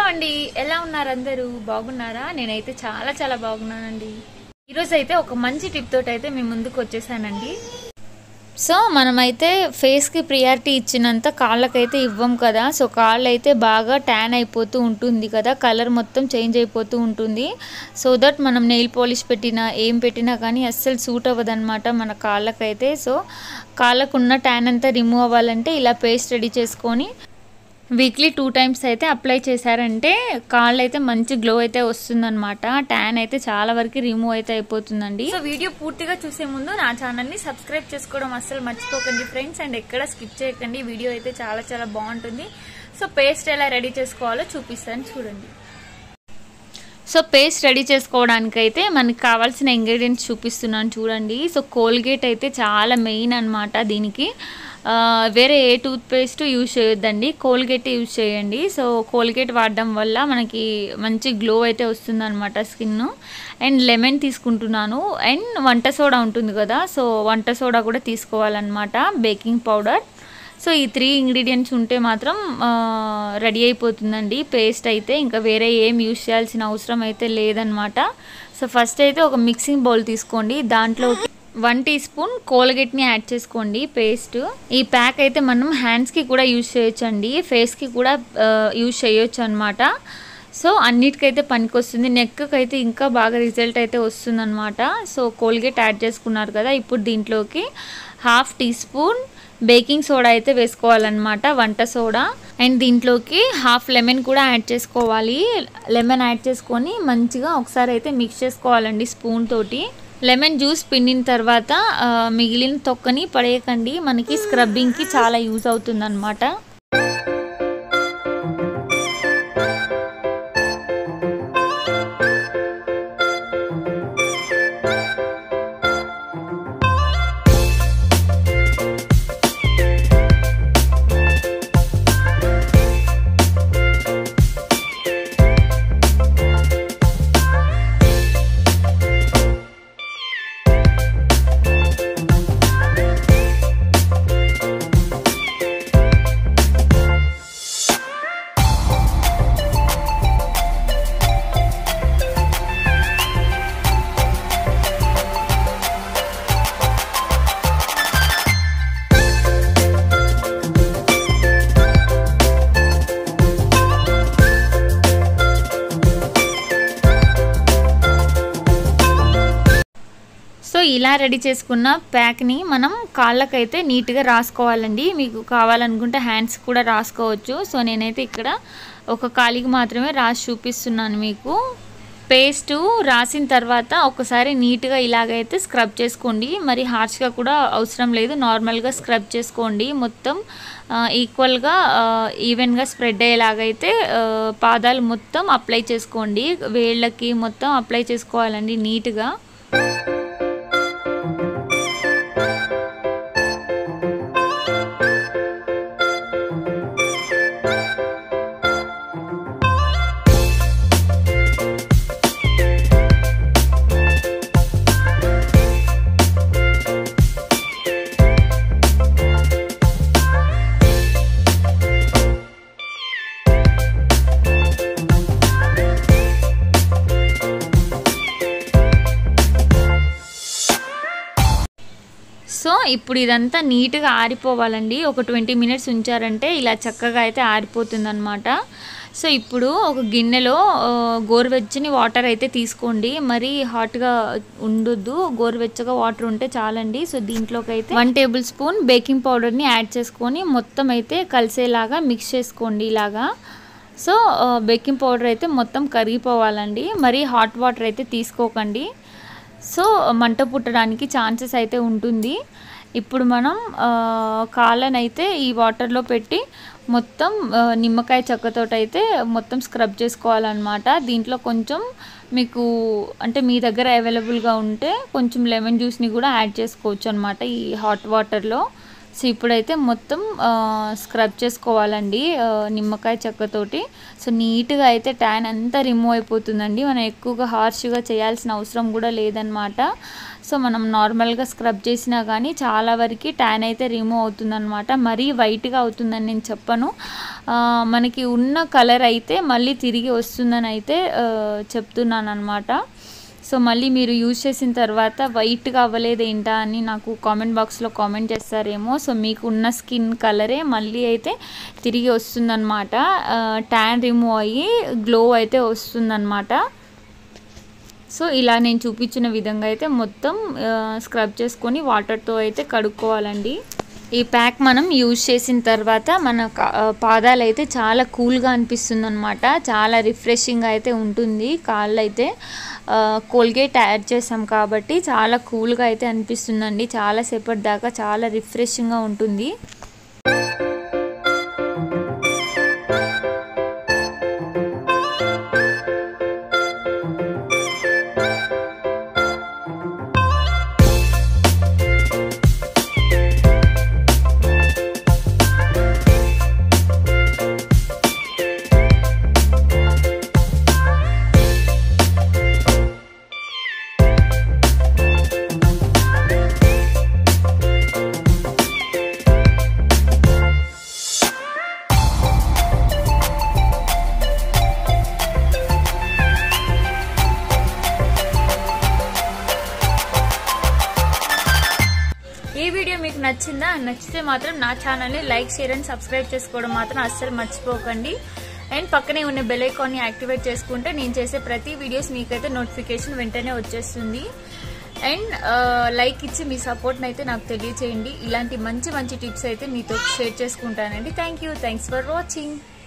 అండి ఎలా ఉన్నారు అందరూ బాగున్నారా నేనైతే చాలా చాలా బాగున్నానండి ఈరోజు అయితే ఒక మంచి టిప్ తోటి అయితే మీ ముందుకు వచ్చేసానండి సో మనమైతే ఫేస్కి ప్రియారిటీ ఇచ్చినంత కాళ్ళకైతే ఇవ్వం కదా సో కాళ్ళు అయితే బాగా ట్యాన్ అయిపోతూ ఉంటుంది కదా కలర్ మొత్తం చేంజ్ అయిపోతూ ఉంటుంది సో దట్ మనం నెయిల్ పాలిష్ పెట్టినా ఏం పెట్టినా కానీ అస్సలు సూట్ అవ్వదన్నమాట మన కాళ్ళకైతే సో కాళ్ళకున్న ట్యాన్ అంతా రిమూవ్ అవ్వాలంటే ఇలా పేస్ట్ రెడీ చేసుకొని వీక్లీ టూ టైమ్స్ అయితే అప్లై చేశారంటే కాళ్ళు అయితే మంచి గ్లో అయితే వస్తుందన్నమాట ట్యాన్ అయితే చాలా వరకు రిమూవ్ అయితే అయిపోతుందండి సో వీడియో పూర్తిగా చూసే ముందు నా ఛానల్ ని సబ్స్క్రైబ్ చేసుకోవడం అస్సలు మర్చిపోకండి ఫ్రెండ్స్ అండ్ ఎక్కడ స్కిప్ చేయకండి వీడియో అయితే చాలా చాలా బాగుంటుంది సో పేస్ట్ ఎలా రెడీ చేసుకోవాలో చూపిస్తాను చూడండి సో పేస్ట్ రెడీ చేసుకోవడానికైతే మనకి కావాల్సిన ఇంగ్రీడియంట్స్ చూపిస్తున్నాను చూడండి సో కోల్గేట్ అయితే చాలా మెయిన్ అనమాట దీనికి ఆ, వేరే ఏ టూత్ పేస్ట్ యూజ్ చేయొద్దండి కోల్గేట్ యూజ్ చేయండి సో కోల్గేట్ వాడడం వల్ల మనకి మంచి గ్లో అయితే వస్తుందన్నమాట స్కిన్ అండ్ లెమన్ తీసుకుంటున్నాను అండ్ వంట సోడా ఉంటుంది కదా సో వంట సోడా కూడా తీసుకోవాలన్నమాట బేకింగ్ పౌడర్ సో ఈ త్రీ ఇంగ్రీడియంట్స్ ఉంటే మాత్రం రెడీ అయిపోతుందండి పేస్ట్ అయితే ఇంకా వేరే ఏం యూస్ చేయాల్సిన అవసరం అయితే లేదనమాట సో ఫస్ట్ అయితే ఒక మిక్సింగ్ బౌల్ తీసుకోండి దాంట్లో వన్ టీ స్పూన్ కోల్గేట్ని యాడ్ చేసుకోండి పేస్ట్ ఈ ప్యాక్ అయితే మనం హ్యాండ్స్కి కూడా యూజ్ చేయొచ్చండి ఫేస్కి కూడా యూజ్ చేయొచ్చు అనమాట సో అన్నిటికైతే పనికొస్తుంది నెక్కి అయితే ఇంకా బాగా రిజల్ట్ అయితే వస్తుందన్నమాట సో కోల్గేట్ యాడ్ చేసుకున్నారు కదా ఇప్పుడు దీంట్లోకి half teaspoon baking soda అయితే వేసుకోవాలన్నమాట వంట సోడా అండ్ దీంట్లోకి హాఫ్ లెమన్ కూడా యాడ్ చేసుకోవాలి లెమన్ యాడ్ చేసుకొని మంచిగా ఒకసారి అయితే మిక్స్ చేసుకోవాలండి స్పూన్ తోటి లెమన్ జ్యూస్ పిండిన తర్వాత ఆ, మిగిలిన తొక్కని పడేయకండి మనకి స్క్రబ్బింగ్కి చాలా యూజ్ అవుతుంది సో ఇలా రెడీ చేసుకున్న ప్యాక్ని మనం కాళ్ళకైతే నీట్గా రాసుకోవాలండి మీకు కావాలనుకుంటే హ్యాండ్స్ కూడా రాసుకోవచ్చు సో నేనైతే ఇక్కడ ఒక కాలికి మాత్రమే రాసి చూపిస్తున్నాను మీకు పేస్టు రాసిన తర్వాత ఒకసారి నీట్గా ఇలాగైతే స్క్రబ్ చేసుకోండి మరి హార్ష్గా కూడా అవసరం లేదు నార్మల్గా స్క్రబ్ చేసుకోండి మొత్తం ఈక్వల్గా ఈవెన్గా స్ప్రెడ్ అయ్యేలాగైతే ఆ, పాదాలు మొత్తం అప్లై చేసుకోండి వేళ్ళకి మొత్తం అప్లై చేసుకోవాలండి నీట్గా సో ఇప్పుడు ఇదంతా నీట్గా ఆరిపోవాలండి ఒక ట్వంటీ మినిట్స్ ఉంచారంటే ఇలా చక్కగా అయితే ఆరిపోతుందన్నమాట సో ఇప్పుడు ఒక గిన్నెలో ఆ, గోరువెచ్చని వాటర్ అయితే తీసుకోండి మరి హాట్గా ఉండొద్దు గోరువెచ్చగా వాటర్ ఉంటే చాలండి సో దీంట్లోకి అయితే వన్ టేబుల్ స్పూన్ బేకింగ్ పౌడర్ని యాడ్ చేసుకొని మొత్తం అయితే కలిసేలాగా మిక్స్ చేసుకోండి ఇలాగా సో ఆ, బేకింగ్ పౌడర్ అయితే మొత్తం కరిగిపోవాలండి మరి హాట్ వాటర్ అయితే తీసుకోకండి సో మంట పుట్టడానికి ఛాన్సెస్ అయితే ఉంటుంది ఇప్పుడు మనం ఆ, కాళ్ళనైతే ఈ వాటర్లో పెట్టి మొత్తం ఆ, నిమ్మకాయ చెక్కతోటి అయితే మొత్తం స్క్రబ్ చేసుకోవాలన్నమాట దీంట్లో కొంచెం మీకు అంటే మీ దగ్గర అవైలబుల్గా ఉంటే కొంచెం లెమన్ జ్యూస్ని కూడా యాడ్ చేసుకోవచ్చు అనమాట ఈ హాట్ వాటర్లో సో ఇప్పుడైతే మొత్తం స్క్రబ్ చేసుకోవాలండి ఆ, నిమ్మకాయ చెక్కతోటి సో నీట్గా అయితే ట్యాన్ అంతా రిమూవ్ అయిపోతుందండి మనం ఎక్కువగా హార్ష్గా చేయాల్సిన అవసరం కూడా లేదనమాట సో మనం నార్మల్గా స్క్రబ్ చేసినా కానీ చాలా వరకు ట్యాన్ అయితే రిమూవ్ అవుతుందన్నమాట మరీ వైట్గా అవుతుందని నేను చెప్పను ఆ, మనకి ఉన్న కలర్ అయితే మళ్ళీ తిరిగి వస్తుందని అయితే ఆ, చెప్తున్నాను అనమాట సో మళ్ళీ మీరు యూజ్ చేసిన తర్వాత వైట్గా అవ్వలేదు ఏంటా అని నాకు కామెంట్ బాక్స్లో కామెంట్ చేస్తారేమో సో మీకు ఉన్న స్కిన్ కలరే మళ్ళీ అయితే తిరిగి వస్తుందన్నమాట ట్యాన్ రిమూవ్ అయ్యి గ్లో అయితే వస్తుందన్నమాట సో ఇలా నేను చూపించిన విధంగా అయితే మొత్తం స్క్రబ్ చేసుకొని వాటర్తో అయితే కడుక్కోవాలండి ఈ ప్యాక్ మనం యూజ్ చేసిన తర్వాత మన కా- ఆ, పాదాలు అయితే చాలా కూల్గా అనిపిస్తుంది అనమాట చాలా రిఫ్రెషింగ్ అయితే ఉంటుంది కాళ్ళు అయితే కోల్గేట్ యాడ్ చేసాం కాబట్టి చాలా కూల్గా అయితే అనిపిస్తుందండి చాలా సేపటి దాకా చాలా రిఫ్రెషింగ్గా ఉంటుంది ఈ వీడియో మీకు నచ్చిందా నచ్చితే మాత్రం నా ఛానల్ని లైక్ షేర్ అండ్ సబ్స్క్రైబ్ చేసుకోవడం మాత్రం అస్సలు మర్చిపోకండి అండ్ పక్కనే ఉన్న బెల్ ఐకాన్ని యాక్టివేట్ చేసుకుంటే నేను చేసే ప్రతి వీడియోస్ మీకైతే నోటిఫికేషన్ వెంటనే వచ్చేస్తుంది అండ్ లైక్ ఇచ్చి మీ సపోర్ట్ని అయితే నాకు తెలియచేయండి ఇలాంటి మంచి మంచి టిప్స్ అయితే మీతో షేర్ చేసుకుంటానండి thank you thanks for watching